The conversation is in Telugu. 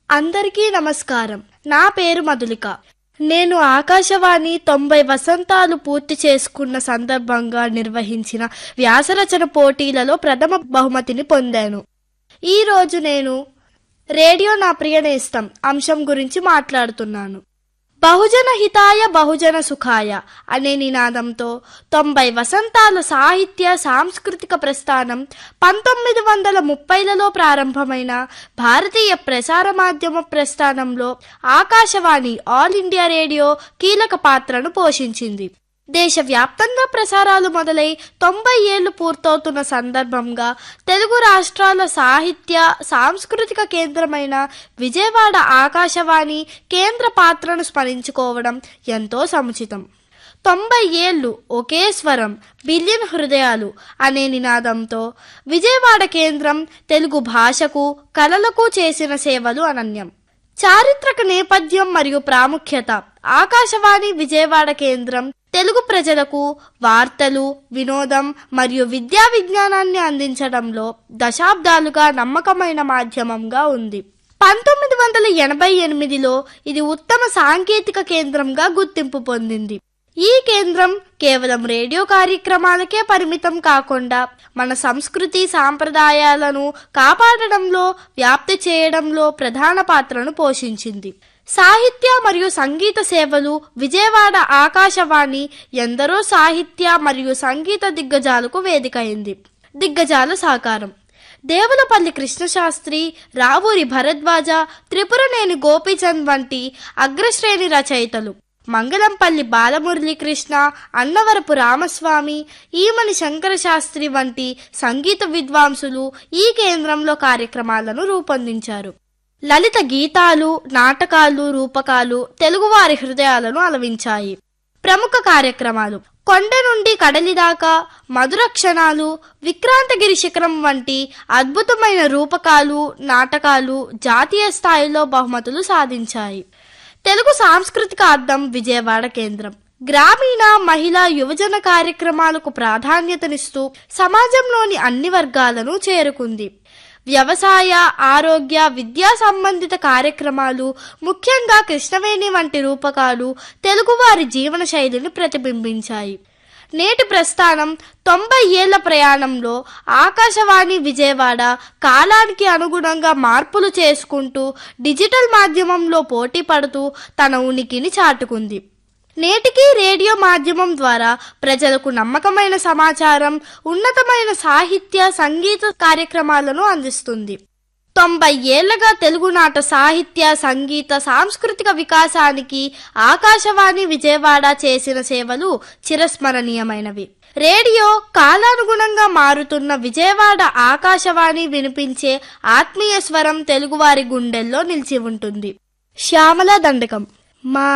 అందరికీ నమస్కారం నా పేరు మధులిక నేను ఆకాశవాణి తొంభై వసంతాలు పూర్తి చేసుకున్న సందర్భంగా నిర్వహించిన వ్యాసరచన పోటీలలో ప్రథమ బహుమతిని పొందాను ఈ రోజు నేను రేడియో నా ప్రియ నేస్తం అంశం గురించి మాట్లాడుతున్నాను బహుజన హితాయ బహుజన సుఖాయ అనే నినాదంతో తొంభై వసంతాల సాహిత్య సాంస్కృతిక ప్రస్థానం పంతొమ్మిది వందల ముప్పైలలో ప్రారంభమైన భారతీయ ప్రసార మాధ్యమ ప్రస్థానంలో ఆకాశవాణి ఆల్ ఇండియా రేడియో కీలక పాత్రను పోషించింది దేశవ్యాప్తంగా ప్రసారాలు మొదలై తొంభై ఏళ్లు పూర్తవుతున్న సందర్భంగా తెలుగు రాష్ట్రాల సాహిత్య సాంస్కృతిక కేంద్రమైన విజయవాడ ఆకాశవాణి కేంద్ర పాత్రను స్మరించుకోవడం ఎంతో సముచితం తొంభై ఏళ్ళు ఒకే స్వరం బిలియన్ హృదయాలు అనే నినాదంతో విజయవాడ కేంద్రం తెలుగు భాషకు కళలకు చేసిన సేవలు అనన్యం చారిత్రక నేపథ్యం మరియు ప్రాముఖ్యత ఆకాశవాణి విజయవాడ కేంద్రం తెలుగు ప్రజలకు వార్తలు వినోదం మరియు విద్యా విజ్ఞానాన్ని అందించడంలో దశాబ్దాలుగా నమ్మకమైన మాధ్యమంగా ఉంది పంతొమ్మిది వందల ఎనభై ఎనిమిదిలో ఇది ఉత్తమ సాంకేతిక కేంద్రంగా గుర్తింపు పొందింది ఈ కేంద్రం కేవలం రేడియో కార్యక్రమాలకే పరిమితం కాకుండా మన సంస్కృతి సాంప్రదాయాలను కాపాడడంలో వ్యాప్తి చేయడంలో ప్రధాన పాత్రను పోషించింది సాహిత్య మరియు సంగీత సేవలు విజయవాడ ఆకాశవాణి ఎందరో సాహిత్య మరియు సంగీత దిగ్గజాలకు వేదికైంది దిగ్గజాల సాకారం దేవులపల్లి కృష్ణశాస్త్రి రావూరి భరద్వాజ త్రిపురనేని గోపీచంద్ వంటి అగ్రశ్రేణి రచయితలు మంగళంపల్లి బాలమురళీకృష్ణ అన్నవరపు రామస్వామి ఈమని శంకర శాస్త్రి వంటి సంగీత విద్వాంసులు ఈ కేంద్రంలో కార్యక్రమాలను రూపొందించారు లలిత గీతాలు నాటకాలు రూపకాలు తెలుగువారి హృదయాలను అలవించాయి ప్రముఖ కార్యక్రమాలు కొండ నుండి కడలి దాకా మధుర క్షణాలు విక్రాంతగిరి శిఖరం వంటి అద్భుతమైన రూపకాలు నాటకాలు జాతీయ స్థాయిలో బహుమతులు సాధించాయి తెలుగు సాంస్కృతిక అద్దం విజయవాడ కేంద్రం గ్రామీణ మహిళా యువజన కార్యక్రమాలకు ప్రాధాన్యతనిస్తూ సమాజంలోని అన్ని వర్గాలను చేరుకుంది వ్యవసాయ ఆరోగ్య విద్యా సంబంధిత కార్యక్రమాలు ముఖ్యంగా కృష్ణవేణి వంటి రూపకాలు తెలుగువారి జీవన శైలిని ప్రతిబింబించాయి నేటి ప్రస్థానం తొంభై ఏళ్ల ప్రయాణంలో ఆకాశవాణి విజయవాడ కాలానికి అనుగుణంగా మార్పులు చేసుకుంటూ డిజిటల్ మాధ్యమంలో పోటీ పడుతూ తన ఉనికిని చాటుకుంది నేటికి రేడియో మాధ్యమం ద్వారా ప్రజలకు నమ్మకమైన సమాచారం ఉన్నతమైన సాహిత్య సంగీత కార్యక్రమాలను అందిస్తుంది తొంభై ఏళ్లగా తెలుగునాట సాహిత్య సంగీత సాంస్కృతిక వికాసానికి ఆకాశవాణి విజయవాడ చేసిన సేవలు చిరస్మరణీయమైనవి రేడియో కాలానుగుణంగా మారుతున్న విజయవాడ ఆకాశవాణి వినిపించే ఆత్మీయ స్వరం తెలుగువారి గుండెల్లో నిలిచి ఉంటుంది శ్యామల దండకం మా